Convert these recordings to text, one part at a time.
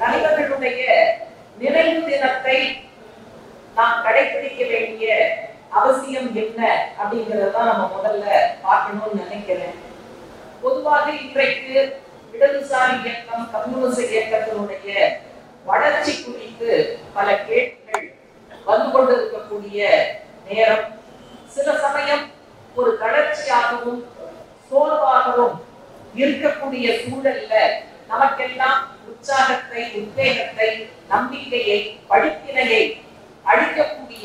தலைவர்களுடைய நினைவு தினத்தை நாம் கடைபிடிக்க வேண்டிய அவசியம் என்ன அப்படிங்கறத நம்ம முதல்ல பார்க்கணும்னு நினைக்கிறேன் பொதுவாக இன்றைக்கு இடதுசாரி இயக்கம் கம்யூனிச இயக்கத்தினுடைய வளர்ச்சி குறித்து பல கேள்விகள் வந்து கொண்டிருக்கக்கூடிய நேரம் சில சமயம் ஒரு தளர்ச்சியாகவும் சோர்வாகவும் இருக்கக்கூடிய சூழல்ல நமக்கெல்லாம் உற்சாகத்தை உத்வேகத்தை நம்பிக்கையை படிப்பினையை அளிக்கக்கூடிய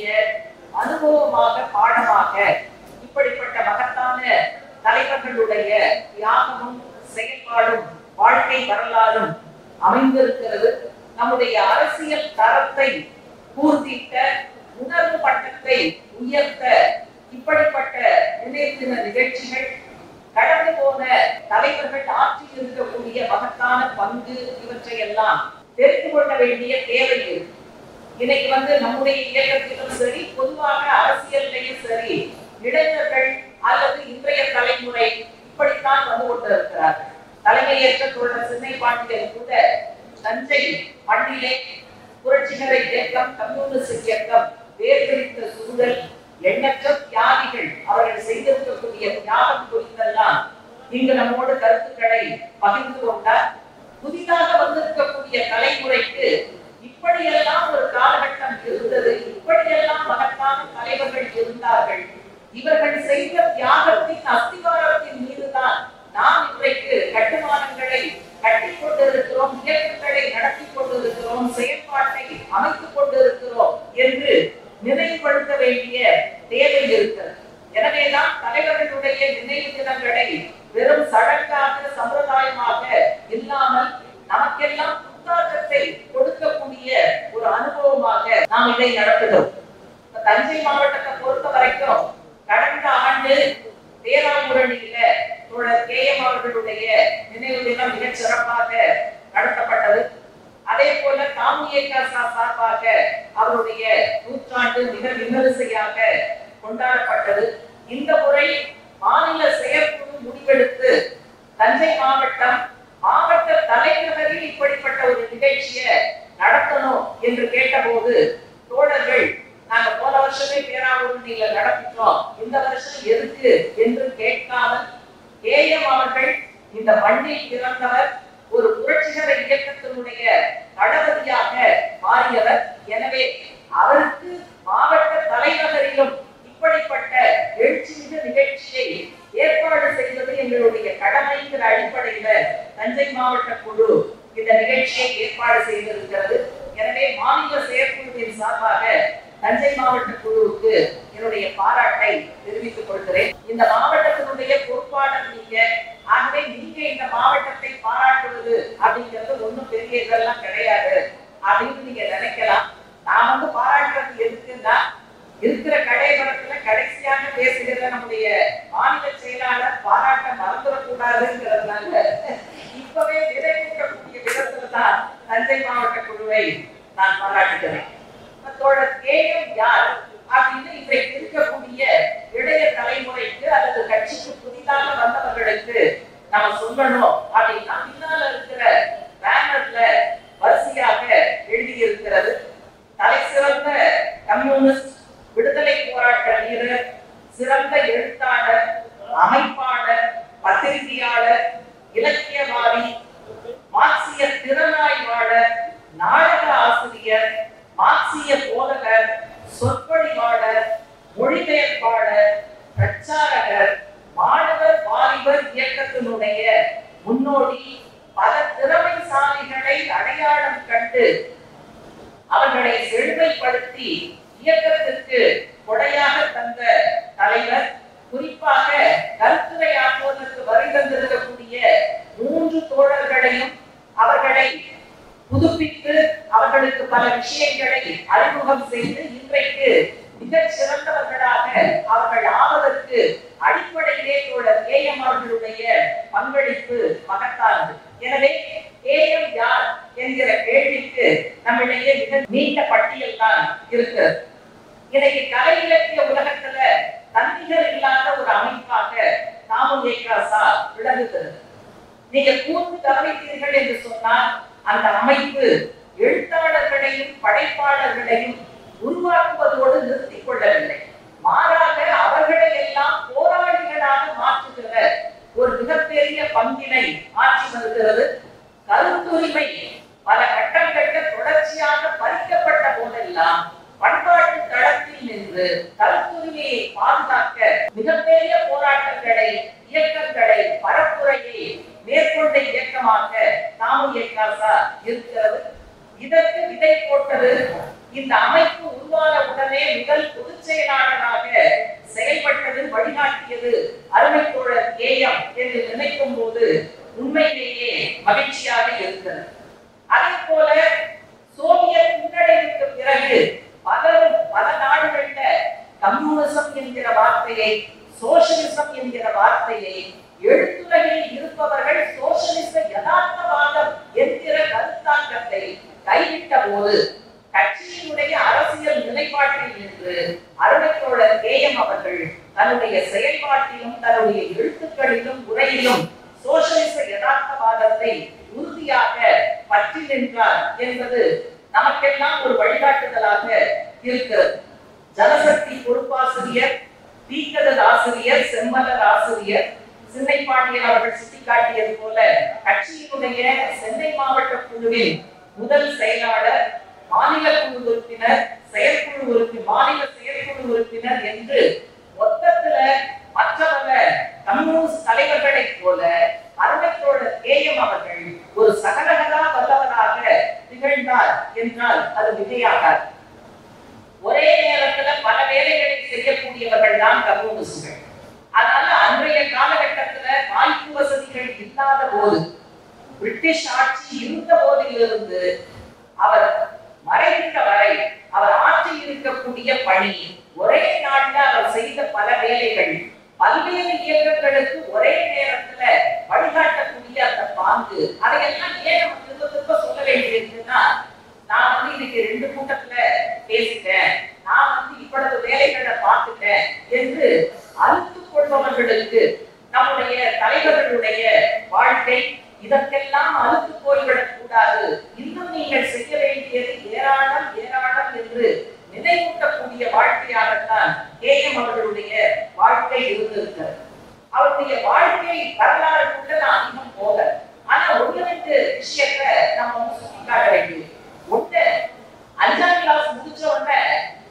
அனுபவமாக பாடமாக இப்படிப்பட்ட மகத்தான தலைவர்களுடைய தியாகமும் செயல்பாடும் வாழ்க்கை வரலாறும் அமைந்திருக்கிறது நம்முடைய அரசியல் தரத்தை கூர்த்திட்ட உணர்வு மட்டத்தை உயர்த்த இப்படிப்பட்ட நினைவு தின நிகழ்ச்சிகள் கடந்து போன தலைவர்கள் ஆற்றி இருக்கக்கூடிய மகத்தான பங்கு இவற்றை எல்லாம் தெரிந்து கொள்ள வேண்டிய தேவை இருக்கு இன்னைக்கு வந்து நம்முடைய இயக்கத்திலும் சரி பொதுவாக அரசியல்லையும் சரி இளைஞர்கள் அல்லது இன்றைய தலைமுறை இப்படித்தான் வந்து கொண்டிருக்கிறார்கள் தலைமையேற்ற தோழர் சின்னை பாண்டியன் கூட தஞ்சை மண்ணிலே புரட்சிகர இயக்கம் கம்யூனிஸ்ட் இயக்கம் வேர்பிடித்த சூழல் எண்ணற்ற தியாகிகள் அவர்கள் செய்திருக்கக்கூடிய தியாகம் குறித்தெல்லாம் இங்கு நம்மோடு கருத்துக்களை பகிர்ந்து கொண்டார் புதிதாக வந்திருக்கக்கூடிய தலைமுறைக்கு இப்படியெல்லாம் ஒரு காலகட்டம் இருந்தது இப்படியெல்லாம் மகத்தான தலைவர்கள் இருந்தார்கள் இவர்கள் செய்த தியாகத்தின் அஸ்திவாரத்தின் மீதுதான் நாம் இன்றைக்கு கட்டுமானங்களை கட்டிக் கொண்டிருக்கிறோம் இயக்கங்களை நடத்தி கொண்டிருக்கிறோம் செயல்பாட்டை அமைத்துக் கொண்டிருக்கிறோம் என்று நினைவுபடுத்த வேண்டிய தேவை இருக்கிறது எனவேதான் தலைவர்களுடைய நினைவு தினங்களை வெறும் சடங்காக சம்பிரதாயமாக இல்லாமல் நமக்கெல்லாம் புத்தாக்கத்தை கொடுக்கக்கூடிய ஒரு அனுபவமாக நாம் இதை நடத்துகிறோம் இப்ப தஞ்சை மாவட்டத்தை பொறுத்த வரைக்கும் கடந்த ஆண்டு வேளாண்முரணியில தோழர் கே எம் அவர்களுடைய நினைவு தினம் மிகச் சிறப்பாக நடத்தப்பட்டது அதே போல காமியக்கா சார்பாக அவருடைய நூற்றாண்டு மிக விமரிசையாக கொண்டாடப்பட்டது இந்த முறை மாநில செயற்குழு முடிவெடுத்து தஞ்சை மாவட்டம் மாவட்ட தலைநகரில் இப்படிப்பட்ட ஒரு நிகழ்ச்சியை நடத்தணும் என்று கேட்டபோது தோழர்கள் நாங்க போன வருஷமே பேராவூரணியில நடத்திட்டோம் இந்த வருஷம் எதுக்கு என்று கேட்காமல் ஏஎம் அவர்கள் இந்த மண்ணில் பிறந்தவர் ஒரு புரட்சிகர இயக்கத்தினுடைய தளபதியாக மாறியவர் எனவே அவருக்கு மாவட்ட தலைநகரிலும் இப்படிப்பட்ட எழுச்சிமிகு நிகழ்ச்சியை ஏற்பாடு செய்வது எங்களுடைய கடமைங்கிற அடிப்படையில தஞ்சை மாவட்ட குழு இந்த நிகழ்ச்சியை ஏற்பாடு செய்திருக்கிறது எனவே மாநில செயற்குழுவின் சார்பாக தஞ்சை மாவட்ட குழுவுக்கு என்னுடைய பாராட்டை தெரிவித்துக் கொள்கிறேன் இந்த மாவட்டத்தினுடைய பொறுப்பாளர் நீங்க ஆகவே நீங்க இந்த மாவட்டத்தை பாராட்டுவது அப்படிங்கிறது ஒண்ணும் பெரிய இதெல்லாம் கிடையாது அப்படின்னு நீங்க நினைக்கலாம் நான் வந்து பாராட்டுறது எதுக்குன்னா இருக்கிற கடைபுரத்துல கடைசியாக பேசுகிற நம்முடைய மாநில செயலாளர் பாராட்ட மறந்துடக்கூடாதுங்கிறதுனால இப்பவே நிறைவேற்றக்கூடிய விதத்துல தான் தஞ்சை மாவட்ட குழுவை நான் பாராட்டுகிறேன் தோழர் கேஎம் யார் அப்படின்னு இன்றைக்கு இருக்கக்கூடிய இளைய தலைமுறைக்கு அல்லது கட்சிக்கு புதிதாக வந்தவர்களுக்கு நம்ம சொல்லணும் அப்படின்னா பின்னால இருக்கிற பேனர்ல வரிசையாக எழுதியிருக்கிறது தலை சிறந்த கம்யூனிஸ்ட் விடுதலை போராட்ட வீரர் சிறந்த எழுத்தாளர் அமைப்பாளர் பத்திரிகையாளர் இலக்கியவாதி மார்க்சிய திறனாய்வாளர் நாடக ஆசிரியர் மார்க்சிய போதகர் சொற்பொழிவாளர் மொழிபெயர்ப்பாளர் பிரச்சாரகர் மாணவர் வாலிபர் இயக்கத்தினுடைய முன்னோடி பல திறமைசாலிகளை அடையாளம் கண்டு அவர்களை செழுமைப்படுத்தி இயக்கத்திற்கு கொடையாக தந்த தலைவர் குறிப்பாக கருத்துரை ஆற்றுவதற்கு வருகின்றிருக்கக்கூடிய மூன்று தோழர்களையும் அவர்களை புதுப்பித்து அவர்களுக்கு பல விஷயங்களை அறிமுகம் செய்து இன்றைக்கு மிகச் சிறந்தவர்களாக அவர்கள் ஆவதற்கு அடிப்படையிலே தோழர் கே எம் அவர்களுடைய பங்களிப்பு மகத்தானது எனவே கே எம் யார் என்கிற கேள்விக்கு நம்மிடையே மிக நீண்ட பட்டியல் தான் இருக்கிறது இன்னைக்கு கலை இலக்கிய உலகத்துல தன்னிகர் இல்லாத ஒரு அமைப்பாக நாமும் ஏகாசா விளங்குகிறது நீங்க கூர்ந்து கவனித்தீர்கள் என்று சொன்னால் அந்த அமைப்பு எழுத்தாளர்களையும் படைப்பாளர்களையும் உருவாக்குவதோடு நிறுத்திக் கொள்ளவில்லை மாறாக அவர்களை எல்லாம் போராளிகளாக மாற்றுகிற ஒரு மிகப்பெரிய பங்கினை ஆற்றி வருகிறது கருத்துரிமை பல கட்டங்கள்ல தொடர்ச்சியாக பறிக்கப்பட்ட போதெல்லாம் பண்பாட்டு தளத்தில் நின்று கருத்துரிமையை பாதுகாக்க மிகப்பெரிய போராட்டங்களை இயக்கங்களை பரப்புரையை மேற்கொண்ட இயக்கமாக தாமு இயக்காசா இருக்கிறது இதற்கு விதை போட்டது இந்த அமைப்பு உருவான உடனே முதல் பொதுச் செயலாளராக செயல்பட்டது வழிகாட்டியது அருமை தோழர் கேயம் என்று நினைக்கும் போது உண்மையிலேயே மகிழ்ச்சியாக இருக்கிறது அதே போல சோவியத் முன்னடைவுக்கு பிறகு பலரும் பல நாடுகள்ல கம்யூனிசம் என்கிற வார்த்தையை சோசியலிசம் என்கிற வார்த்தையை எழுத்துலகில் இருப்பவர்கள் சோசியலிச யதார்த்தவாதம் என்கிற கருத்தாக்கத்தை கைவிட்ட போது கட்சியினுடைய அரசியல் நிலைப்பாட்டில் நின்று அருமைத்தோழர் கேஎம் அவர்கள் தன்னுடைய செயல்பாட்டிலும் தன்னுடைய எழுத்துக்களிலும் உரையிலும் சோசியலிச யதார்த்தவாதத்தை உறுதியாக பற்றி நின்றார் என்பது நமக்கெல்லாம் ஒரு வழிகாட்டுதலாக இருக்கிறது ஜனசக்தி பொறுப்பாசிரியர் தீக்கதல் ஆசிரியர் செம்மலர் ஆசிரியர் சின்னை பாண்டியன் அவர்கள் சுட்டிக்காட்டியது போல கட்சியினுடைய சென்னை மாவட்ட குழுவின் முதல் செயலாளர் மாநில குழு உறுப்பினர் செயற்குழு உறுப்பினர் மாநில செயற்குழு உறுப்பினர் என்று மொத்தத்துல மற்றவங்க கம்யூனிஸ்ட் தலைவர்களைப் போல அருமைத்தோழர் கேஎம் அவர்கள் ஒரு சகலகலா வல்லவராக திகழ்ந்தார் என்றால் அது மிகையாகாது ஒரே நேரத்துல பல வேலைகளை செய்யக்கூடியவர்கள் தான் கம்யூனிஸ்டுகள் அதனால அன்றைய காலகட்டத்துல வாய்ப்பு வசதிகள் இல்லாத போது பிரிட்டிஷ் ஆட்சி இருந்த போதிலிருந்து அவர் மறைகின்ற வரை அவர் ஆற்றி இருக்கக்கூடிய பணி ஒரே நாள்ல அவர் செய்த பல வேலைகள் பல்வேறு இயக்கங்களுக்கு ஒரே நேரத்துல வழிகாட்டக்கூடிய அந்த பாங்கு அதையெல்லாம் ஏன் நம்ம திரும்ப திரும்ப சொல்ல வேண்டியிருக்குன்னா நான் வந்து இன்னைக்கு ரெண்டு கூட்டத்துல பேசிட்டேன் நான் வந்து இவ்வளவு வேலைகளை பார்த்துட்டேன் என்று அழுத்துக் கொள்பவர்களுக்கு நம்முடைய தலைவர்களுடைய வாழ்க்கை இதற்கெல்லாம் அழுத்து போய்விடக் கூடாது இன்னும் நீங்கள் செய்ய வேண்டியது ஏராளம் ஏராளம் என்று நினைவூட்டக்கூடிய வாழ்க்கையாகத்தான் கேஎம் அவர்களுடைய வாழ்க்கை இருந்திருக்கிறது அவருடைய வாழ்க்கை வரலாறுக்குள்ள நான் அதிகம் போக ஆனா ஒன்று ரெண்டு விஷயத்த நம்ம வந்து சுட்டிக்காட்ட வேண்டியது ஒண்ணு அஞ்சாம் கிளாஸ் முடிச்ச உடனே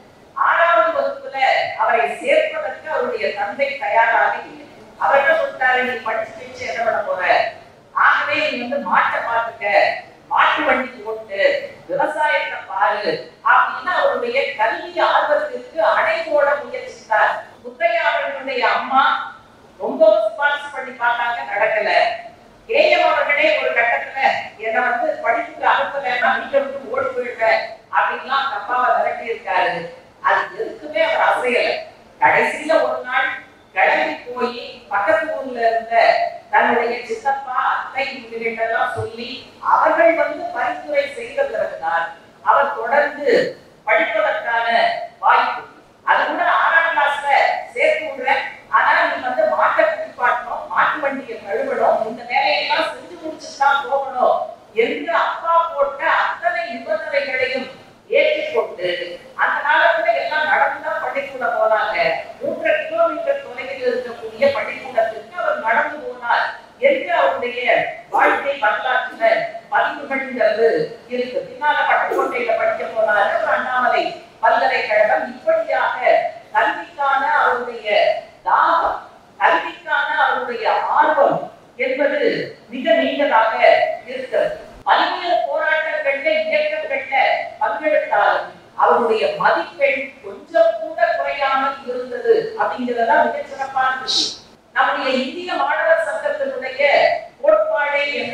ஆறாவது வகுப்புல அவரை சேர்ப்பதற்கு அவருடைய தந்தை தயாராக இல்லை அவர் என்ன சொல்லிட்டாரு நீ படிச்சு படிச்சு என்ன பண்ண போற ஆகவே நீ வந்து மாட்டை பார்த்துக்க மாட்டு வண்டி ஓட்டு விவசாயத்தை பாரு அப்படின்னு அவருடைய கல்வி ஆர்வத்திற்கு அணை போட முயற்சித்தார் முத்தையா அவர்களுடைய அம்மா ரொம்ப சிபாரிசு பண்ணி பார்த்தாங்க நடக்கல ஏஎம் அவர்களே ஒரு கட்டத்துல என்னை வந்து படிப்புக்கு அனுப்பலைன்னா வீட்டை விட்டு ஓடி போயிடுவேன் அப்படின்லாம் தப்பாவை விரட்டி இருக்காரு அது எதுக்குமே அவர் அசையல கடைசியில ஒரு நாள் கிளம்பி போய் பக்கத்து ஊர்ல இருந்த தன்னுடைய சித்தப்பா அத்தை முதலீட்டெல்லாம் சொல்லி அவர்கள் வந்து பரிந்துரை செய்த பிறகுதான் அவர் தொடர்ந்து படிப்பதற்கான வாய்ப்பு அது கூட ஆறாம் கிளாஸ்ல சேர்த்து விடுறேன் ஆனா நீ வந்து மாட்டை குளிப்பாட்டணும் மாட்டு வண்டியை கழுவணும் இந்த வேலையெல்லாம் செஞ்சு முடிச்சுட்டு தான் போகணும் என்று அப்பா போட்ட அத்தனை நிபந்தனைகளையும் ஏற்றுக்கொண்டு அந்த காலத்துல எல்லாம் நடந்துதான் பள்ளிக்கூடம் போனாங்க மூன்றரை கிலோமீட்டர் தொலைவில் இருக்கக்கூடிய பள்ளிக்கூடத்திற்கு அவர் நடந்து போனார் என்று அவருடைய வாழ்க்கை வரலாற்றுல பதிவுகள்ங்கிறது இருக்கு பின்னால பட்டுக்கோட்டையில படிக்க போனாரு அவர் அண்ணாமலை பல்கலைக்கழகம் இப்படியாக கல்விக்கான அவருடைய தாகம் கல்விக்கான அவருடைய ஆர்வம் என்பது மிக நீண்டதாக இருக்கிறது பல்வேறு போராட்டங்கள்ல இயக்கங்கள்ல பங்கெடுத்தாலும் அவருடைய மதிப்பெண் கொஞ்சம் கூட குறையாமல் இருந்தது அப்படிங்கிறதா மிகச் சிறப்பான விஷயம் நம்முடைய இந்திய மாணவர் சங்கத்தினுடைய கோட்பாடே என்ன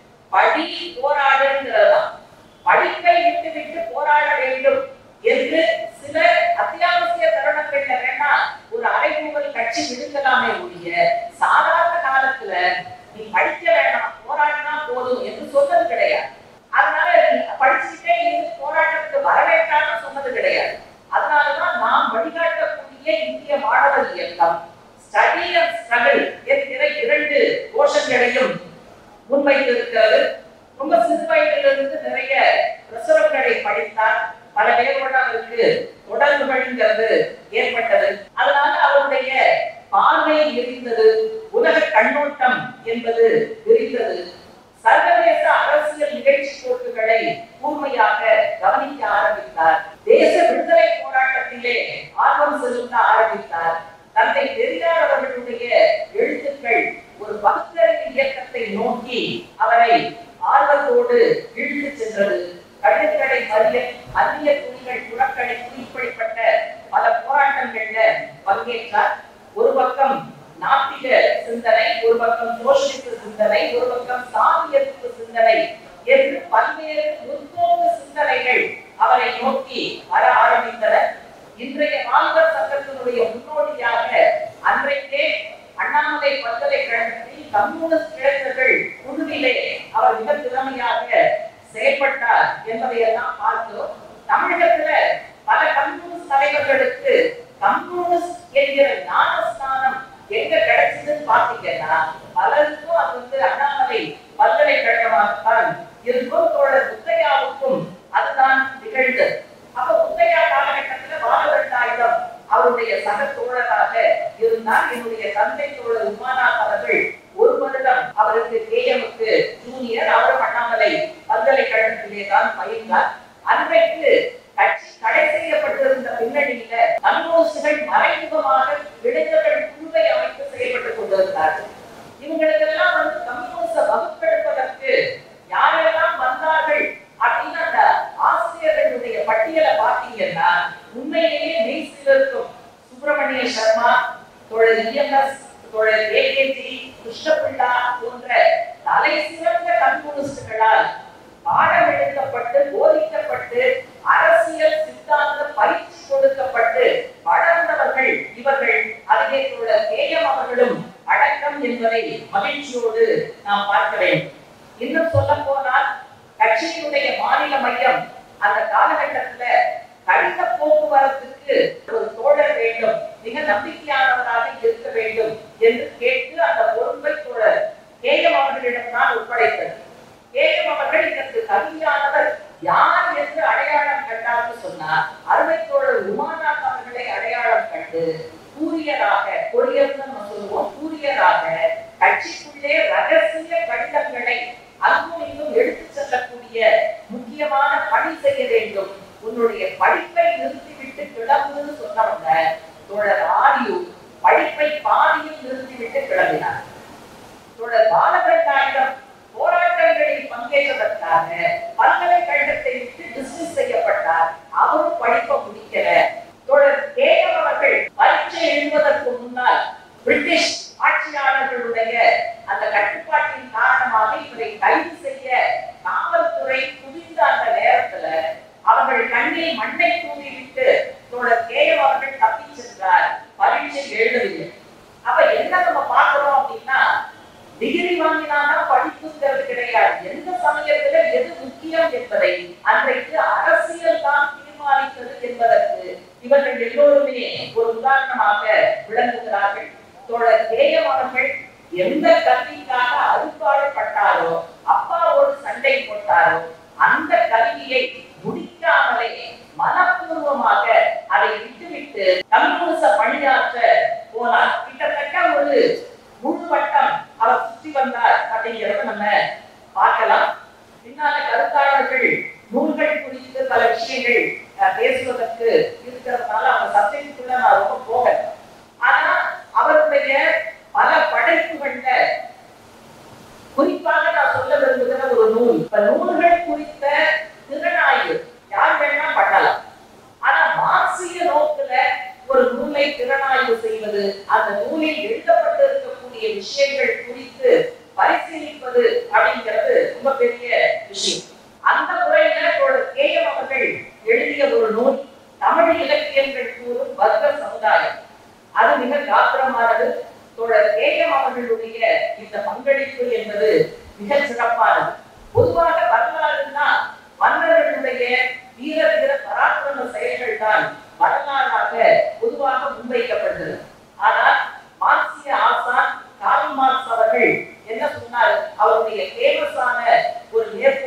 படி போராடுங்கிறதுதான் படிப்பை விட்டு விட்டு போராட வேண்டும் என்று சில அத்தியாவசிய தருணங்கள்ல வேணா ஒரு அரைகூவல் கட்சி விடுக்கலாமே ஒழிய சாதாரண காலத்துல நீ படிக்க வேண்டாம் போராடினா போதும் என்று சொன்னது கிடையாது அதனால நீ படிச்சுக்கிட்டே இருந்து போராட்டத்துக்கு வரவேற்றான்னு சொன்னது கிடையாது அதனாலதான் நாம் வழிகாட்டக்கூடிய இந்திய மாணவர் இயக்கம் ஸ்டடி அண்ட் ஸ்ட்ரகிள் என்கிற இரண்டு கோஷங்களையும் முன்வைத்திருக்கிறது ரொம்ப சிறு வயதிலிருந்து நிறைய பிரசுரங்களை படித்தார் பல பேரோட அவருக்கு தொடர்புகள்ங்கிறது ஏற்பட்டது அதனால அவருடைய பார்வை விரிந்தது உலக கண்ணோட்டம் என்பது விரிந்தது சர்வதேச அரசியல் நிகழ்ச்சி போக்குகளை கூர்மையாக கவனிக்க ஆரம்பித்தார் தேச விடுதலை போராட்டத்திலே ஆர்வம் செலுத்த ஆரம்பித்தார் தந்தை பெரியார் அவர்களுடைய எழுத்துக்கள் ஒரு பகுத்தறிவு இயக்கத்தை நோக்கி அவரை ஆர்வத்தோடு இழுத்து சென்றது கடுக்கடை மறியல் அந்நிய துணிகள் புறக்கடை குறிப்பிடப்பட்ட பல போராட்டங்கள்ல பங்கேற்றார் ஒரு பக்கம் நாத்திக சிந்தனை ஒரு பக்கம் சோசியலிச சிந்தனை ஒரு பக்கம் சாதி எதிர்ப்பு சிந்தனை என்று பல்வேறு முற்போக்கு சிந்தனைகள் அவரை நோக்கி வர ஆரம்பித்தன இன்றைய மாணவர் சங்கத்தினுடைய முன்னோடியாக அன்றைக்கே அண்ணாமலை பல்கலைக்கழகத்தில் கம்யூனிஸ்ட் இளைஞர்கள் குழுவிலே அவர் மிக திறமையாக செயல்பட்டார் என்பதையெல்லாம் பார்த்தோம் தமிழகத்துல பல கம்யூனிஸ்ட் தலைவர்களுக்கு கம்யூனிஸ்ட் என்கிற ஞானஸ்தானம் எங்க கிடைச்சதுன்னு பாத்தீங்கன்னா பலருக்கும் அது வந்து அண்ணாமலை பல்கலைக்கழகமாகத்தான் இருக்கும் தோழர் முத்தையாவுக்கும் அதுதான் நிகழ்ந்தது அப்ப முத்தையா காலகட்டத்துல வாழவெட்டாயுதம் அவருடைய சக தோழராக இருந்தார் என்னுடைய தந்தை தோழர் உமாநாத் அவர்கள் ஒரு வருடம் அவருக்கு கேஎம்க்கு ஜூனியர் அவரும் அண்ணாமலை பல்கலைக்கழகத்திலே தான் பயின்றார் அன்றைக்கு கட்சி தடை செய்யப்பட்டிருந்த பின்னணியில கம்யூனிஸ்டுகள் மறைமுகமாக இளைஞர்கள் குழுவை அமைத்து செயல்பட்டுக் கொண்டிருந்தார்கள் இவங்களுக்கெல்லாம் வந்து கம்யூனிச வகுப்பெடுப்பதற்கு யாரெல்லாம் வந்தார்கள் அப்படின்னு அந்த ஆசிரியர்களுடைய பட்டியலை பார்த்தீங்கன்னா உண்மையிலேயே மெய்சில் இருக்கும் சுப்பிரமணிய சர்மா தோழர் இஎம்எஸ் தோழர் ஏகேஜி கிருஷ்ணபிள்ளா போன்ற தலை சிறந்த கம்யூனிஸ்டுகளால் பாடம் எழுதப்பட்டு போதிக்கப்பட்டு அரசியல் சித்தாந்த பயிற்சி கொடுக்கப்பட்டு வளர்ந்தவர்கள் இவர்கள் அதிலே தோழர் கேஎம் அவர்களும் அடக்கம் என்பதை மகிழ்ச்சியோடு நாம் பார்க்க வேண்டும் இன்னும் சொல்ல போனால் கட்சியினுடைய மாநில மையம் அந்த காலகட்டத்துல கடித போக்குவரத்துக்கு ஒரு தோழர் வேண்டும் மிக நம்பிக்கையானவராக இருக்க வேண்டும் என்று கேட்டு அந்த பொறுப்பை தோழர் கேஎம் அவர்களிடம் தான் ஒப்படைத்தது கேஎம் அவர்கள் இதற்கு தகுதியானவர் யார் என்று அடையாளம் கண்டார்னு சொன்னார் அருமை தோழர் உமாநாத் அவர்களை அடையாளம் கண்டு கூறியராக கொரியர்னு நம்ம சொல்லுவோம் கூறியராக கட்சிக்குள்ளே ரகசிய கடிதங்களை அங்கும் இங்கும் எடுத்துச் செல்லக்கூடிய முக்கியமான பணி செய்ய வேண்டும் உன்னுடைய படிப்பை நிறுத்திவிட்டு கிளம்புன்னு சொன்னவங்க தோழர் ஆரியு படிப்பை பாதியில் நிறுத்திவிட்டு கிளம்பினார் தோழர் பாலகண்டாயிரம் போராட்டங்களில் பங்கேற்றதற்காக பல்கலைக்கழகத்தை விட்டு டிஸ்மிஸ் செய்யப்பட்டார் அவரும் படிப்பை முடிக்கல தோழர் கேஎம் அவர்கள் பரீட்சை எழுதுவதற்கு முன்னால் பிரிட்டிஷ் ஆட்சியாளர்களுடைய அந்த கட்டுப்பாட்டின் காரணமாக இவரை கைது செய்ய காவல்துறை குவிந்த அந்த நேரத்துல அவர்கள் கண்ணில் மண்ணை தூவிவிட்டு தோழர் கேஎம் அவர்கள் தப்பி சென்றார் பரீட்சை எழுதவில்லை அப்ப என்ன நம்ம பார்க்கிறோம் அப்படின்னா டிகிரி வாங்கினாதான் படிப்புங்கிறது கிடையாது எந்த சமயத்துல எது முக்கியம் என்பதை அன்றைக்கு அரசியல் தான் தீர்மானித்தது என்பதற்கு இவர்கள் எல்லோருமே ஒரு உதாரணமாக விளங்குகிறார்கள் தோழர் கேஎம் அவர்கள் எந்த கல்விக்காக அறுபாடுபட்டாரோ அப்பாவோடு சண்டை போட்டாரோ அந்த கல்வியை முடிக்காமலே மனப்பூர்வமாக அதை விட்டுவிட்டு கம்யூனிச பணியாற்ற போனார் கிட்டத்தட்ட ஒரு முழு வட்டம் அவர் சுற்றி வந்தார் அப்படிங்கிறத நம்ம பார்க்கலாம் பின்னால கருத்தாளர்கள் நூல்கள் குறித்து பல விஷயங்கள் அஹ், பேசுவதற்கு இருக்கிறதுனால அவங்க சப்ஜெக்டுக்குள்ள நான் ரொம்ப போகல ஆனா அவருடைய பல படைப்புகள்ல குறிப்பாக நான் சொல்ல விரும்புகிற ஒரு நூல் இப்ப நூல்கள் குறித்த திறனாய்வு யார் வேணா பண்ணலாம் ஆனா மார்க்சிய நோக்குல ஒரு நூலை திறனாய்வு செய்வது அந்த நூலில் எழுதப்பட்டு இருக்கக்கூடிய விஷயங்கள் குறித்து பரிசீலிப்பது அப்படிங்கிறது ரொம்ப பெரிய விஷயம் அந்த முறையில தோழர் கேஎம் அவர்கள் எழுதிய ஒரு நூல் தமிழ் இலக்கியங்கள் கூறும் வர்க்க சமுதாயம் அது மிக காத்திரமானது தோழர் கேஎம் அவர்களுடைய இந்த பங்களிப்பு என்பது மிக சிறப்பானது பொதுவாக வரலாறுனா மன்னர்களுடைய வீர தீர பராக்கிரம செயல்கள் தான் வரலாறாக பொதுவாக முன்வைக்கப்படுகிறது ஆனால் மார்க்சிய ஆசான் கார்ல் மார்க்ஸ் அவர்கள் என்ன சொன்னார் அவருடைய ஃபேமஸான ஒரு மேற்கோள்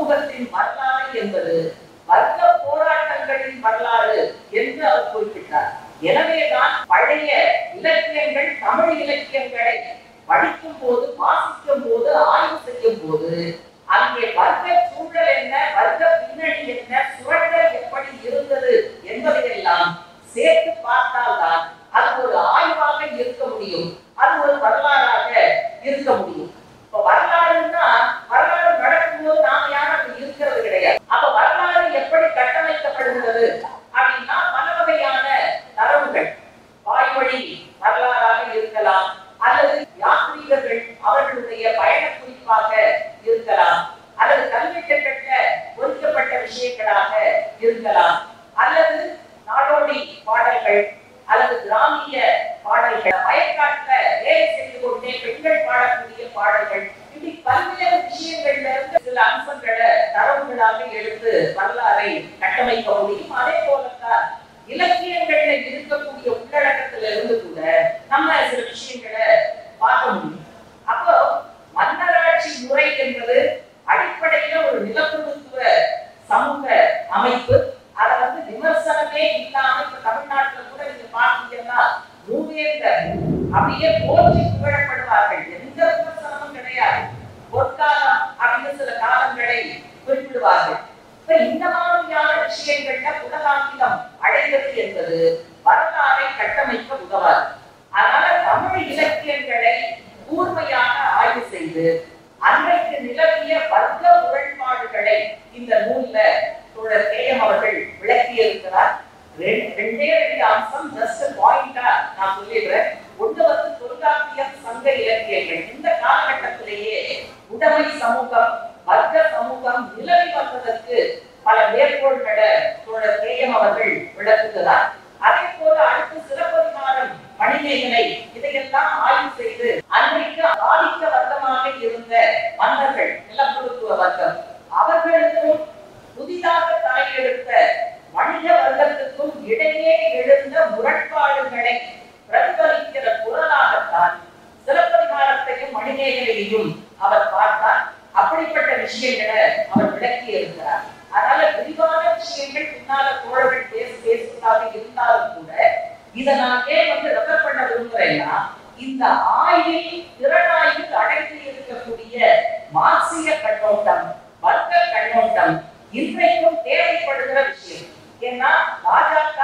சமூகத்தின் வரலாறு என்பது வர்க்க போராட்டங்களின் வரலாறு என்று அவர் குறிப்பிட்டார் எனவேதான் பழைய இலக்கியங்கள் தமிழ் இலக்கியங்களை படிக்கும் போது வாசிக்கும் போது ஆய்வு செய்யும் போது அங்கே வர்க்க சூழல் என்ன வர்க்க பின்னணி என்ன சுரண்டல் எப்படி இருந்தது என்பதையெல்லாம் சேர்த்து பார்த்தால்தான் அது ஒரு ஆய்வாக இருக்க முடியும் அது ஒரு வரலாறாக இருக்க முடியும் இப்ப வரலாறுன்னா வரலாறு நடக்கும்போது நாம யாரும் அங்க இருக்கிறது கிடையாது அப்ப வரலாறு எப்படி கட்டமைக்கப்படுகிறது அப்படின்னா பல வகையான தரவுகள் வாய்வழி வரலாறாக இருக்கலாம் அல்லது யாத்ரீகர்கள் அவர்களுடைய பயண குறிப்பாக இருக்கலாம் அல்லது கல்வெட்டுகள்ல பொறிக்கப்பட்ட விஷயங்களாக இருக்கலாம் அல்லது நாடோடி பாடல்கள் அல்லது கிராமிய பாடல்கள் வயக்காட்டுல வேலை செய்து கொண்டே பெண்கள் பாடக்கூடிய பாடல்கள் இப்படி பல்வேறு விஷயங்கள்ல இருந்து சில அம்சங்களை தரவுகளாக எடுத்து வரலாறை கட்டமைக்க முடியும் அதே போலத்தான் இலக்கியங்கள்ல இருக்கக்கூடிய உள்ளடக்கத்துல இருந்து கூட நம்ம சில விஷயங்களை பார்க்க முடியும் அப்போ மன்னராட்சி முறை என்பது அடிப்படையில ஒரு நிலப்பிரபுத்துவ சமூக அமைப்பு அதை வந்து விமர்சனமே இல்லாம இப்ப தமிழ்நாட்டுல கூட நீங்க பாத்தீங்கன்னா மூவேந்தர் அப்படியே போற்றி புகழப்படுவார்கள் எந்த விமர்சனமும் கிடையாது பொற்காலம் அப்படின்னு சில காலங்களை குறிப்பிடுவார்கள் இப்ப இந்த மாதிரியான விஷயங்கள்ல புலகாங்கிலம் அடைவது என்பது வரலாறை கட்டமைக்க உதவாது அதனால தமிழ் இலக்கியங்களை கூர்மையாக ஆய்வு செய்து அன்றைக்கு நிலவிய வர்க்க முரண்பாடுகளை இந்த நூல்ல தோழர் கே எம் அவர்கள் விளக்கி இருக்கிறார் ரெண்டு- ரெண்டே ரெண்டு அம்சம் ஜஸ்ட் பாயிண்டா நான் சொல்லிடுறேன் ஒண்ணு வந்து தொல்காப்பியம் சங்க இலக்கியங்கள் இந்த காலகட்டத்திலேயே உடைமை சமூகம் வர்க்க சமூகம் நிலவி வந்ததற்கு பல மேற்கோள்களை தோழர் கே எம் அவர்கள் விளக்குகிறார் அதே போல அடுத்து சிலப்பதிகாரம் மணிமேகலை இதையெல்லாம் ஆய்வு செய்து அன்றைக்கு ஆதிக்க வர்க்கமாக இருந்த மன்னர்கள் நிலப்பிரபுத்துவ வர்க்கம் அவர்களுக்கும் புதிதாக தலையெடுத்த வணிக வர்க்கத்துக்கும் இடையே எழுந்த முரண்பாடுகளை பிரதிபலிக்கிற குரலாகத்தான் சிலப்பதிகாரத்தையும் மணிமேகலையையும் அவர் பார்த்தார் அப்படிப்பட்ட விஷயங்களை அவர் விளக்கி இருக்கிறார் அதனால விரிவான விஷயங்கள் பின்னால தோழர்கள் பேச பேசுவதாக இருந்தாலும் கூட இதை நான் ஏன் வந்து ரெஃபர் பண்ண விரும்புறேன்னா இந்த ஆய்வில் திறனாய்வில் அடங்கி இருக்கக்கூடிய மார்க்சிய கண்ணோட்டம் வர்க்க கண்ணோட்டம் இன்றைக்கும் தேவைப்படுகிற விஷயம் ஏன்னா பாஜக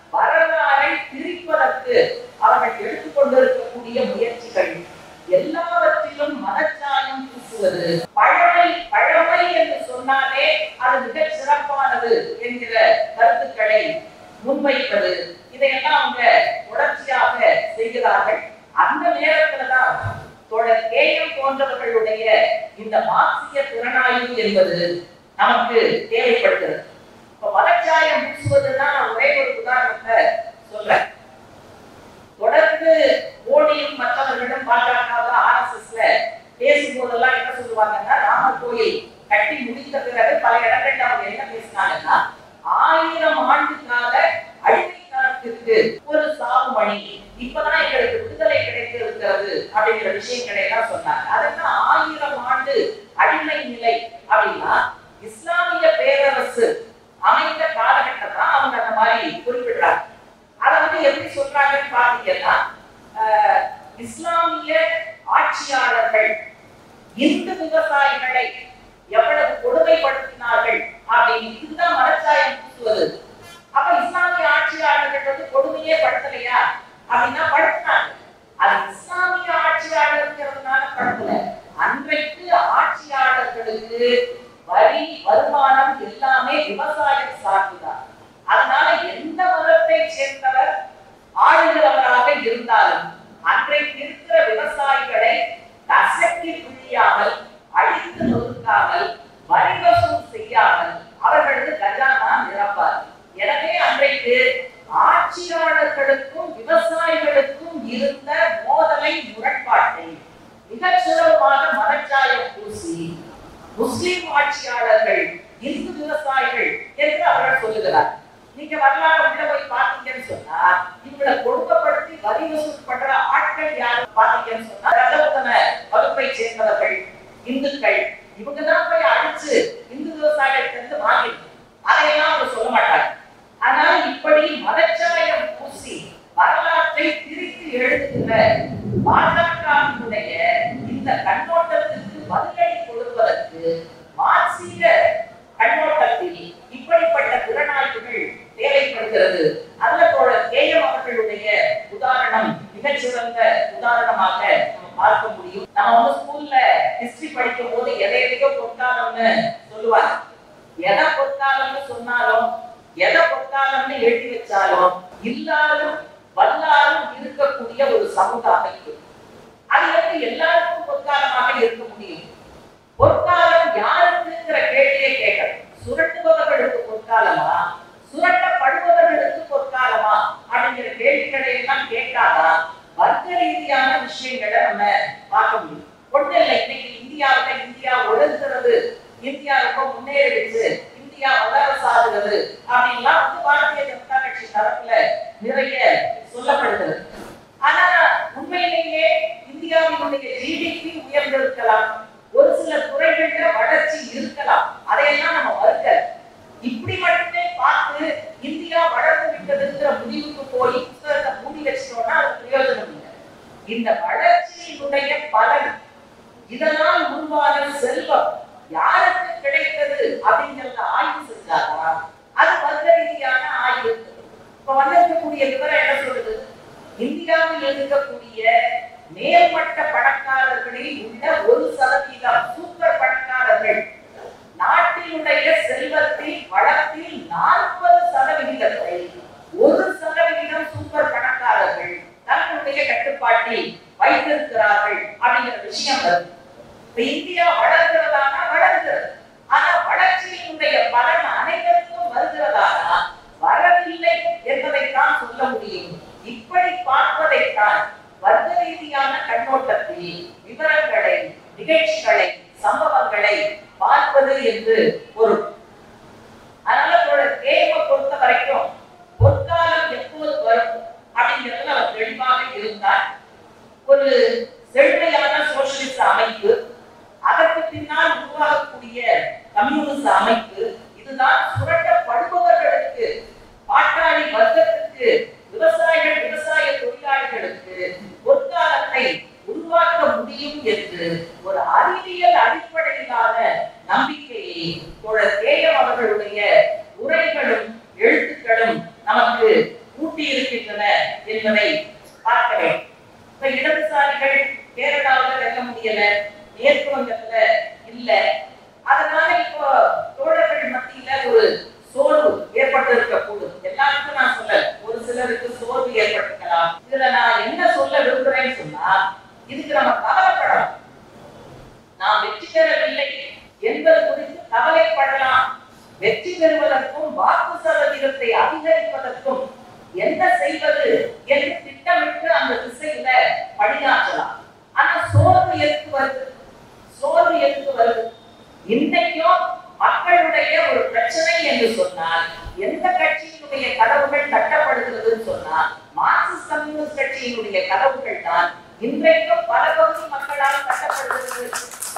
வரலாறை திரிப்பதற்கு அவர்கள் எடுத்துக்கொண்டிருக்கக்கூடிய முயற்சிகள் எல்லாவற்றிலும் மனச்சாயம் பூசுவது பழமை பழமை என்று சொன்னாலே அது மிகச் சிறப்பானது என்கிற கருத்துக்களை முன்வைப்பது இதையெல்லாம் அவங்க தொடர்ச்சியாக செய்கிறார்கள் அந்த நேரத்துல தான் தோழர் கேஎம் போன்றவர்களுடைய இந்த மார்க்சிய திறனாய்வு என்பது நமக்கு தேவைப்படுகிறது இப்ப மனச்சாயம் பூசுவதுன்னா நான் ஒரே ஒரு உதாரணத்தை சொல்றேன் தொடர்ந்து மோடியும் மற்றவர்களும் பாஜக ஆர்எஸ்எஸ்ல பேசும்போதெல்லாம் என்ன சொல்லுவாங்கன்னா ராமர் கோயில் கட்டி முடித்த பிறகு பல இடங்கள்ல அவங்க என்ன பேசினாங்கன்னா ஆயிரம் ஆண்டு கால அடிமைத்தனத்திற்கு ஒரு சாவுமணி இப்பதான் எங்களுக்கு விடுதலை கிடைத்து இருக்கிறது அப்படிங்கிற விஷயங்களை எல்லாம் சொன்னாங்க அதெல்லாம் ஆயிரம் ஆண்டு அடிமை நிலை அப்படின்னா இஸ்லாமிய பேரரசு அமைந்த காலகட்டம் தான் அவங்க அந்த மாதிரி குறிப்பிடுறாங்க அதை வந்து எப்படி சொல்றாங்கன்னு பாத்தீங்கன்னா ஆஹ், இஸ்லாமிய ஆட்சியாளர்கள் இந்து விவசாயிகளை எவ்வளவு கொடுமைப்படுத்தினார்கள் அப்படின்னு இதுதான் மனச்சாயம் பூசுவது அப்ப இஸ்லாமிய ஆட்சியாளர்கள் வந்து கொடுமையே படுத்தலையா அப்படின்னா படுத்தினாங்க அது இஸ்லாமிய ஆட்சியாளருங்கிறதுனால படுத்தல அன்றைக்கு ஆட்சியாளர்களுக்கு வரி வருமானம் எல்லாமே விவசாயம் சார்ந்துதான் அதனால எந்த மதத்தை சேர்ந்தவர் ஆளுகிறவராக இருந்தாலும் அன்றைக்கு இருக்கிற விவசாயிகளை கசக்கி பிழியாமல் அழித்து நொறுக்காமல் வரி வசூல் செய்யாமல் அவர்களது கஜானா நிரப்பார் எனவே அன்றைக்கு ஆட்சியாளர்களுக்கும் விவசாயிகளுக்கும் இருந்த மோதலை முரண்பாட்டை மிகச் சுலபமாக மனச்சாயம் பூசி முஸ்லிம் ஆட்சியாளர்கள் இந்து விவசாயிகள் என்று அவர்கள் சொல்லுகிறார் நீங்க வரலாறு உள்ள போய் பார்த்தீங்கன்னு சொன்னா இவங்களை கொடுமைப்படுத்தி வரி வசூல் பண்ற ஆட்கள் யாரு பார்த்தீங்கன்னு சொன்னா ரஜபுத்தன வகுப்பை சேர்ந்தவர்கள் இந்துக்கள் இவங்க தான் போய் அடிச்சு இந்து என்பதற்கு மார்க்சீக கண்ணோட்டத்தில் இப்படிப்பட்ட திறனாய்வுகள் தேவைப்படுகிறது அதுல தோழர் கேஎம் அவர்களுடைய உதாரணம் மிகச்சிறந்த உதாரணமாக நம்ம பார்க்க முடியும் நம்ம வந்து ஸ்கூல்ல ஹிஸ்டரி படிக்கும் போது எதை எதையோ பொற்காலம்னு சொல்லுவாங்க எதை பொற்காலம்னு சொன்னாலும் எதை பொற்காலம்னு எழுதி வச்சாலும் இல்லாலும் வல்லாலும் இருக்கக்கூடிய ஒரு சமூக அமைப்பு அது எப்படி எல்லாருக்கும் பொற்காலமாக இருக்க முடியும் பொற்காலம் யாருக்குங்கிற கேள்வியை கேட்கணும் சுரண்டுபவர்களுக்கு பொற்காலமா சுரண்டப்படுபவர்களுக்கு பொற்காலமா அப்படிங்கிற கேள்விகளை எல்லாம் கேட்காதான் வர்க்க ரீதியான விஷயங்களை நம்ம பார்க்க முடியும் ஒண்ணு இல்லை இன்னைக்கு இந்தியாவுல இந்தியா ஒழுங்குறது இந்தியா ரொம்ப முன்னேறிடுச்சு இந்தியா வல்லரசாகிறது அப்படின்லாம் வந்து பாரதிய ஜனதா கட்சி தரப்புல நிறைய சொல்லப்படுகிறது ஆனா உண்மையிலேயே இந்தியாவினுடைய ஜிடிபி உயர்ந்திருக்கலாம் ஒரு சில துறைகள்ல வளர்ச்சி இருக்கலாம் அதையெல்லாம் நம்ம மறுக்கல இப்படி மட்டுமே பார்த்து இந்தியா வளர்ந்து விட்டதுங்கிற முடிவுக்கு போய் புத்தகத்தை மூடி வச்சிட்டோம்னா அது பிரயோஜனம் இல்லை இந்த வளர்ச்சியினுடைய பலன் இதனால் உருவான செல்வம் யாருக்கு கிடைத்தது அப்படிங்கறத ஆய்வு செஞ்சாரா அது வர்க்க ரீதியான ஆய்வு இப்ப வந்திருக்கக்கூடிய விவரம் என்ன சொல்லுது இந்தியாவில் இருக்கக்கூடிய மேல்மட்ட பணக்காரர்களில் உள்ள ஒரு சதவீதம் சூப்பர் பணக்காரர்கள் நாட்டினுடைய செல்வத்தில் வளத்தில் நாற்பது சதவிகிதத்தை ஒரு சதவிகிதம் சூப்பர் பணக்காரர்கள் தன்னுடைய கட்டுப்பாட்டில் வைத்திருக்கிறார்கள் அப்படிங்கிற விஷயம் வருது இப்ப இந்தியா வளர்கிறதானா வளர்கிறது ஆனா வளர்ச்சியினுடைய பலன் அனைவருக்கும் வருகிறதானா வரவில்லை என்பதைத்தான் சொல்ல முடியும் இப்படி பார்ப்பதைத்தான் வர்க்க ரீதியான கண்ணோட்டத்தில் விவரங்களை நிகழ்ச்சிகளை சம்பவங்களை பார்ப்பது என்று பொருள் அதனால தோழர் கேம பொறுத்த வரைக்கும் பொற்காலம் எப்போது வரும் அப்படிங்கிறதுல அவர் தெளிவாக இருந்தார் ஒரு செழுமையான சோசியலிச அமைப்பு அதற்கு பின்னால் உருவாகக்கூடிய கம்யூனிச அமைப்பு இதுதான் சுரண்டப்படுபவர்களுக்கு பாட்டாளி வர்க்கத்துக்கு விவசாயிகள் விவசாய தொழிலாளர்களுக்கு பொற்காலத்தை உருவாக்க முடியும் என்று ஒரு அறிவியல் அடிப்படையிலான நம்பிக்கையை தோழர் கேயம் அவர்களுடைய உரைகளும் எழுத்துக்களும் நமக்கு ஊட்டி இருக்கின்றன என்பதை பார்க்க வேண்டும் இப்ப இடதுசாரிகள் கேரளாவுல வெல்ல முடியல மேற்கு வங்கத்துல இல்ல அதனால இப்போ தோழர்கள் மத்தியில ஒரு சோர்வு ஏற்பட்டு இருக்கக்கூடும் எல்லாருக்கும் நான் சொல்ல ஒரு சிலருக்கு சோர்வு ஏற்பட்டிருக்கலாம் இதுல நான் என்ன சொல்ல விரும்புறேன்னு சொன்னா இதுக்கு நம்ம கவலைப்படலாம் நாம் வெற்றி பெறவில்லை என்பது குறித்து கவலைப்படலாம் வெற்றி பெறுவதற்கும் வாக்கு சதவீதத்தை அதிகரிப்பதற்கும் என்ன செய்வது என்று திட்டமிட்டு அந்த திசையில பணியாற்றலாம் ஆனா சோர்வு எதுக்கு வருது சோர்வு எதுக்கு வருது இன்றைக்கும் மக்களுடைய ஒரு பிரச்சனை என்று சொன்னால் எந்த கட்சியினுடைய கதவுகள் தட்டப்படுகிறதுன்னு சொன்னால் மார்க்சிஸ்ட் கம்யூனிஸ்ட் கட்சியினுடைய கதவுகள் தான் இன்றைக்கும் பல பகுதி மக்களால் தட்டப்படுகிறது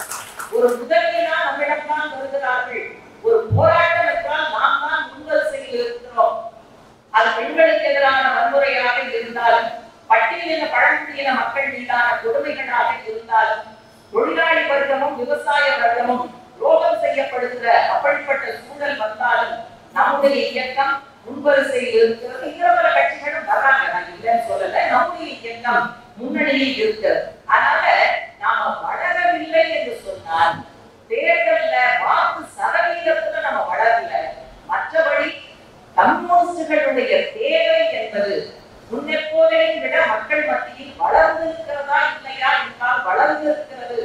ஒரு முதலியெல்லாம் நம்மிடம் தான் வருகிறார்கள் ஒரு போராட்டம் என்றால் நாம் தான் முன்வரிசையில் இருக்கிறோம் அது பெண்களுக்கு எதிரான வன்முறையாக இருந்தாலும் பட்டியலின பழங்குடியின மக்கள் மீதான கொடுமைகளாக இருந்தாலும் தொழிலாளி வர்க்கமும் விவசாய வர்க்கமும் துரோகம் செய்யப்படுகிற அப்படிப்பட்ட சூழல் வந்தாலும் நம்முடைய இயக்கம் முன்வரிசையில் இருக்கிறது இன்னும் பல கட்சிகளும் வர்றாங்க நான் இல்லைன்னு சொல்லல நம்முடைய இயக்கம் முன்னணியில் இருக்கிறது அதனால நாம வளரவில்லை என்று சொன்னால் தேர்தல்ல வாக்கு சதவீதத்துல நம்ம வளரல மற்றபடி கம்யூனிஸ்டுகளுடைய தேவை என்பது முன்னெப்போதையும் விட மக்கள் மத்தியில் வளர்ந்து இருக்கிறதா இல்லையா என்றால் வளர்ந்து இருக்கிறது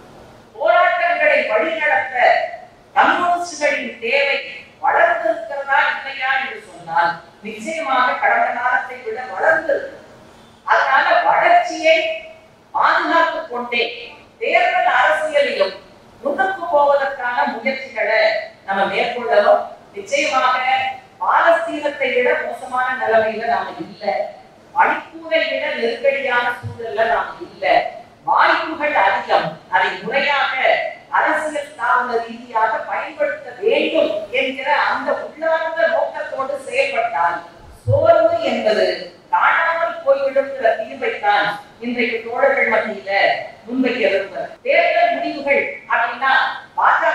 போராட்டங்களை வழிநடத்த கம்யூனிஸ்டுகளின் தேவை வளர்ந்து இருக்கிறதா இல்லையா என்று சொன்னால் நிச்சயமாக கடந்த காலத்தை விட வளர்ந்து இருக்கு அதனால வளர்ச்சியை பாதுகாத்துக் கொண்டே தேர்தல் அரசியலிலும் முன்னுக்கு போவதற்கான முயற்சிகளை நம்ம மேற்கொள்ளணும் நிச்சயமாக பாலஸ்தீனத்தை விட மோசமான நிலைமையில நாம இல்ல மணிப்பூரை விட நெருக்கடியான சூழல்ல நாம இல்ல வாய்ப்புகள் அதிகம் அதை முறையாக அரசியல் ஸ்தாபன ரீதியாக பயன்படுத்த வேண்டும் என்கிற அந்த உள்ளார்ந்த நோக்கத்தோடு செயல்பட்டால் சோர்வு என்பது காணாமல் போய்விடுங்கிற தீர்வைத்தான் இன்றைக்கு தோழர்கள் மத்தியில முன்வைக்க விரும்புகிறேன் தேர்தல் முடிவுகள் அப்படின்னா பாஜக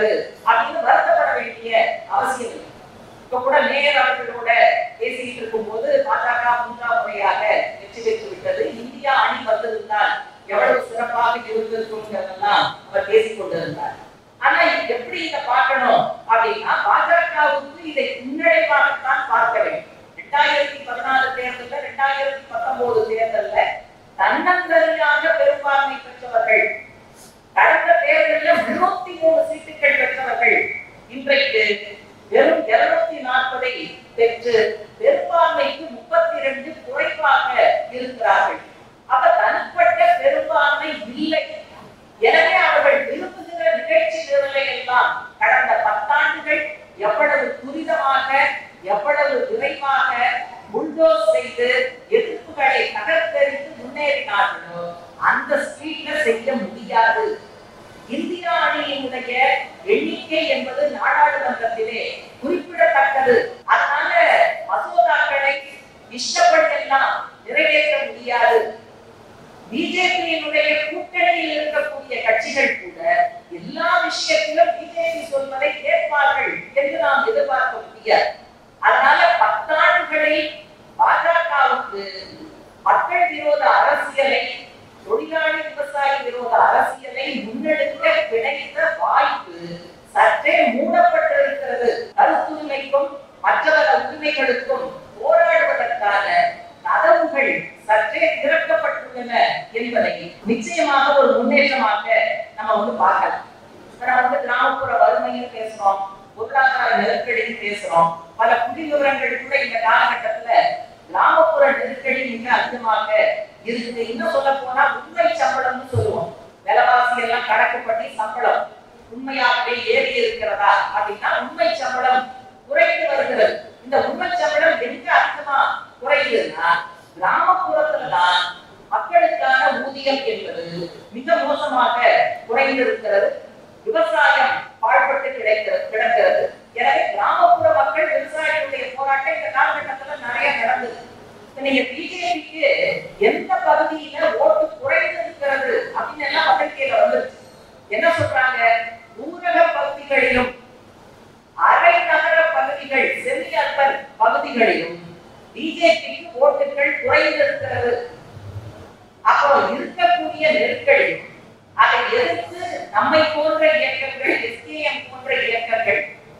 விட்டது அப்படின்னு வருத்தப்பட வேண்டிய அவசியம் இல்லை இப்ப கூட நேர் அவர்களோட பேசிட்டு இருக்கும்போது பாஜக மூன்றாம் முறையாக வெற்றி பெற்று விட்டது இந்தியா அணி வந்திருந்தால் எவ்வளவு சிறப்பாக இருந்திருக்குங்கிறதெல்லாம் அவர் பேசிக் கொண்டிருந்தார் ஆனா இது எப்படி இதை பார்க்கணும் அப்படின்னா பாஜகவுக்கு இதை முன்னடைவாகத்தான் பார்க்க வேண்டும் ரெண்டாயிரத்தி பதினாலு தேர்தல்ல ரெண்டாயிரத்தி பத்தொன்பது தேர்தல்ல தன்னந்தனியாக பெரும்பான்மை பெற்றவர்கள் கடந்த தேர்தலில் முன்னூத்தி மூணு சீட்டுகள் பெற்றவர்கள் இன்றைக்கு வெறும் இருநூத்தி நாற்பதை பெற்று பெரும்பான்மைக்கு முப்பத்தி ரெண்டு குறைவாக இருக்கிறார்கள் அப்ப தனிப்பட்ட பெரும்பான்மை இல்லை எனவே அவர்கள் விரும்புகிற நிகழ்ச்சி நிரலை எல்லாம் கடந்த பத்தாண்டுகள் எவ்வளவு துரிதமாக எவ்வளவு விரைவாக புல்டோஸ் செய்து எதிர்ப்புகளை தகர்த்தெறிந்து முன்னேறினார்களோ அந்த ஸ்பீட்ல செய்ய முடியாது இந்தியா அணியினுடைய எண்ணிக்கை என்பது நாடாளுமன்றத்திலே குறிப்பிடத்தக்கது அதனால மசோதாக்களை இஷ்டப்பட்டெல்லாம் நிறைவேற்ற முடியாது பிஜேபியினுடைய கூட்டணியில் இருக்கக்கூடிய கட்சிகள் கூட எல்லா விஷயத்திலும் பிஜேபி சொல்வதை கேட்பார்கள் என்று நாம் எதிர்பார்க்க முடியாது அதனால பத்தாண்டுகளில் பாஜகவுக்கு மக்கள் விரோத அரசியலை தொழிலாளி விவசாய விரோத அரசியலை முன்னெடுக்க கிடைத்த வாய்ப்பு சற்றே மூடப்பட்டிருக்கிறது கருத்துரிமைக்கும் மற்றவர உரிமைகளுக்கும் போராடுவதற்கான கதவுகள் சற்றே திறக்கப்பட்டுள்ளன என்பதை நிச்சயமாக ஒரு முன்னேற்றமாக நம்ம வந்து பார்க்கலாம் இப்ப நம்ம வந்து கிராமப்புற வறுமையும் பேசுறோம் பொருளாதார நெருக்கடியும் பேசுறோம் பல புள்ளி விவரங்கள் கூட இந்த காலகட்டத்துல கிராமப்புற நெருக்கடி மிக அதிகமாக இருக்குது இன்னும் சொல்ல போனா உண்மை சம்பளம்னு சொல்லுவோம் விலைவாசி எல்லாம் கணக்கு பண்ணி சம்பளம் உண்மையாகவே ஏறி இருக்கிறதா அப்படின்னா உண்மை சம்பளம் குறைந்து வருகிறது இந்த உண்மை சம்பளம் எங்க அதிகமா குறையுதுன்னா கிராமப்புறத்துல தான் மக்களுக்கான ஊதியம் என்பது மிக மோசமாக குறைந்திருக்கிறது விவசாயம் பாழ்பட்டு கிடைக்கிறது கிடக்கிறது எனவே கிராமப்புற மக்கள் விவசாயிகளுடைய போராட்டம் இந்த காலகட்டத்துல நிறைய நடந்தது இப்ப நீங்க பிஜேபிக்கு எந்த பகுதியில ஓட்டு குறைந்து இருக்கிறது அப்படின்னு எல்லாம் பத்திரிகையில வந்துருச்சு என்ன சொல்றாங்க ஊரக பகுதிகளிலும் அரை நகர பகுதிகள் செமி அர்பன் பகுதிகளிலும் பிஜேபிக்கு ஓட்டுகள் குறைந்திருக்கிறது அப்போ இருக்கக்கூடிய நெருக்கடியும் அதை எதிர்த்து நம்மை போன்ற இயக்கங்கள் எஸ்கேஎம் போன்ற இயக்கங்கள்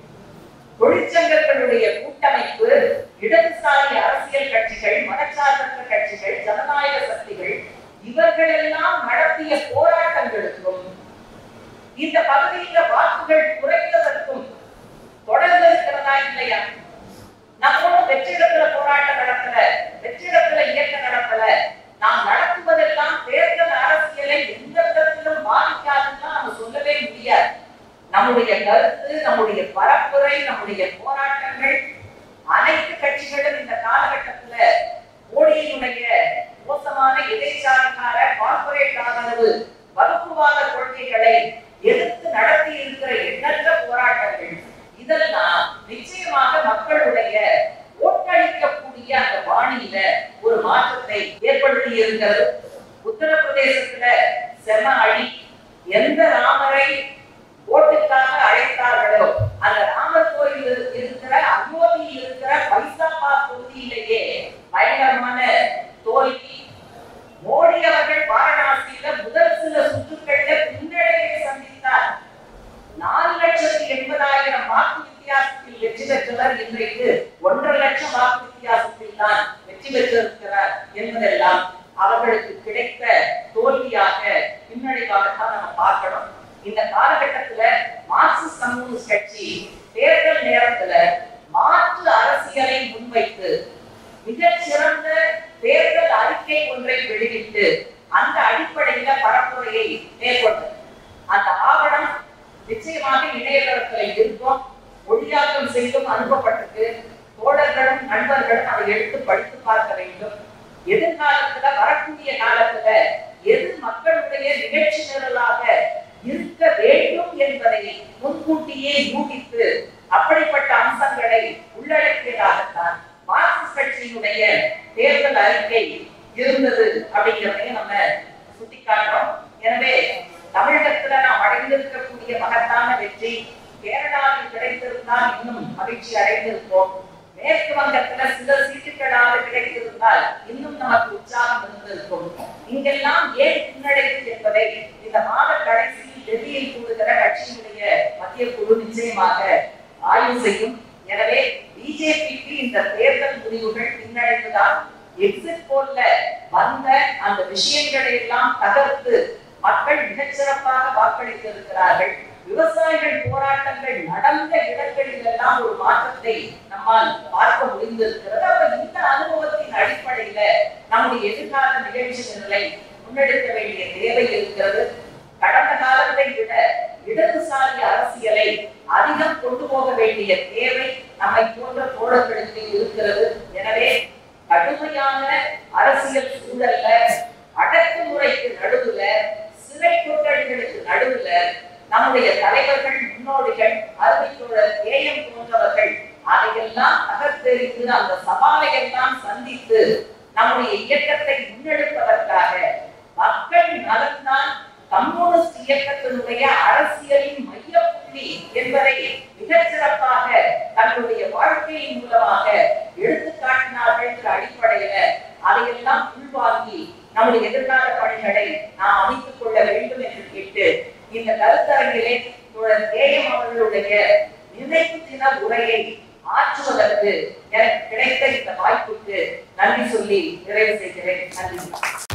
தொழிற்சங்கங்களுடைய கூட்டமைப்பு இடதுசாரி அரசியல் கட்சிகள் மதச்சார்பற்ற கட்சிகள் ஜனநாயக சக்திகள் இவர்களெல்லாம் நடத்திய போராட்டங்களுக்கும் இந்த பகுதியில வாக்குகள் குறைந்ததற்கும் தொடர்ந்து இருக்கிறதா இல்லையா நம்மளும் வெற்றிடத்துல போராட்டம் நடத்தல வெற்றிடத்துல இயக்கம் நடத்தல நாம் நடத்துவதெல்லாம் தேர்தல் அரசியலை எந்த விதத்திலும் பாதிக்காதுன்னா நம்ம சொல்லவே முடியாது நம்முடைய கருத்து நம்முடைய பரப்புரை நம்முடைய போராட்டங்கள் அனைத்து கட்சிகளும் இந்த காலகட்டத்துல மோடியினுடைய மோசமான எதிர்ச்சாதிகார கார்பரேட் ஆதரவு வகுப்புவாத கொள்கைகளை எதிர்த்து நடத்தி இருக்கிற எண்ணற்ற போராட்டங்கள் இதெல்லாம் நிச்சயமாக மக்களுடைய ஓட்டளிக்கக்கூடிய அந்த பாணியில ஒரு மாற்றத்தை ஏற்படுத்தி இருக்கிறது உத்தரப்பிரதேசத்துல செம அடி எந்த ராமரை ஓட்டுக்காக அழைத்தார்களோ அந்த ராமர் கோயில் இருக்கிற அயோத்தியில் இருக்கிற பைசாபாத் தொகுதியிலேயே பயங்கரமான தோல்வி மோடி அவர்கள் வாரணாசியில முதல் சில சுற்றுக்கள்ல பின்னடைவை சந்தித்தார் நாலு லட்சத்தி எண்பதாயிரம் வாக்கு வித்தியாசத்தில் வெற்றி பெற்றவர் இன்றைக்கு ஒன்றரை லட்சம் வாக்கு வித்தியாசத்தில் தான் வெற்றி பெற்றிருக்கிறார் என்பதெல்லாம் அவர்களுக்கு கிடைத்த தோல்வியாக பின்னடைவாகத்தான் நம்ம பார்க்கணும் இந்த காலகட்டத்துல மார்க்சிஸ்ட் கம்யூனிஸ்ட் கட்சி தேர்தல் நேரத்துல மாற்று அரசியலை முன்வைத்து மிகச் சிறந்த தேர்தல் அறிக்கை ஒன்றை வெளியிட்டு அந்த அடிப்படையில பரப்புரையை மேற்கொண்டது அந்த ஆவணம் நிச்சயமாக இணையதளத்துல இருக்கும் மொழியாக்கம் செய்தும் அனுப்பப்பட்டிருக்கு தோழர்களும் நண்பர்களும் அதை எடுத்து படித்து பார்க்க வேண்டும் எதிர்காலத்துல வரக்கூடிய காலத்துல எது மக்களுடைய நிகழ்ச்சி நிரலாக இருக்க வேண்டும் என்பதை முன்கூட்டியே யூகித்து அப்படிப்பட்ட அம்சங்களை உள்ளடக்கியதாகத்தான் மார்க்சிஸ்ட் கட்சியினுடைய தேர்தல் அறிக்கை இருந்தது அப்படிங்கிறதையும் நம்ம சுட்டிக்காட்டுறோம் எனவே தமிழகத்துல நாம் அடைந்திருக்கக்கூடிய மகத்தான வெற்றி கேரளாவில் கிடைத்திருந்தால் இன்னும் மகிழ்ச்சி அடைந்திருப்போம் மேற்கு வங்கத்துல சில சீட்டுகளாக கிடைத்திருந்தால் இன்னும் நமக்கு உற்சாகம் இருந்திருக்கும் இங்கெல்லாம் ஏன் பின்னடைவு என்பதை இந்த மாத கடைசியில் டெல்லியில் கூடுகிற கட்சியினுடைய மத்திய குழு நிச்சயமாக ஆய்வு செய்யும் எனவே பிஜேபிக்கு இந்த தேர்தல் முடிவுகள் பின்னடைவுதான் எக்ஸிட் போல்ல வந்த அந்த விஷயங்களை எல்லாம் தகர்த்து மக்கள் மிகச்சிறப்பாக வாக்களித்திருக்கிறார்கள் விவசாயிகள் போராட்டங்கள் நடந்த இடங்களில் எல்லாம் ஒரு மாற்றத்தை நம்மால் பார்க்க முடிந்திருக்கிறது அப்ப இந்த அனுபவத்தின் அடிப்படையில நம்முடைய எதிர்கால நிகழ்ச்சி நிரலை முன்னெடுக்க வேண்டிய தேவை இருக்கிறது கடந்த காலத்தை விட இடதுசாரி அரசியலை அதிகம் கொண்டு போக வேண்டிய தேவை நம்மை போன்ற தோழர்களுக்கு இருக்கிறது எனவே கடுமையான அரசியல் சூழல்ல அடக்குமுறைக்கு நடுவுல சிறை கொட்டடிகளுக்கு நடுவுல நம்முடைய தலைவர்கள் முன்னோடிகள் அருமைத்தோழர் ஏஎம் போன்றவர்கள் அதையெல்லாம் தகர்த்தெறிந்து அந்த சவாலை எல்லாம் சந்தித்து நம்முடைய இயக்கத்தை முன்னெடுப்பதற்காக மக்கள் நலன்தான் கம்யூனிஸ்ட் இயக்கத்தினுடைய அரசியலின் மையப்புள்ளி என்பதை மிகச் சிறப்பாக தங்களுடைய வாழ்க்கையின் மூலமாக எடுத்து காட்டினார்கள் என்ற அடிப்படையில அதையெல்லாம் உள்வாங்கி நம்முடைய எதிர்கால பணிகளை நாம் அமைத்துக் கொள்ள வேண்டும் என்று கேட்டு இந்த கருத்தரங்கிலே தோழர் கேஎம் அவர்களுடைய நினைவு தின உரையை ஆற்றுவதற்கு எனக்கு கிடைத்த இந்த வாய்ப்புக்கு நன்றி சொல்லி நிறைவு செய்கிறேன் நன்றி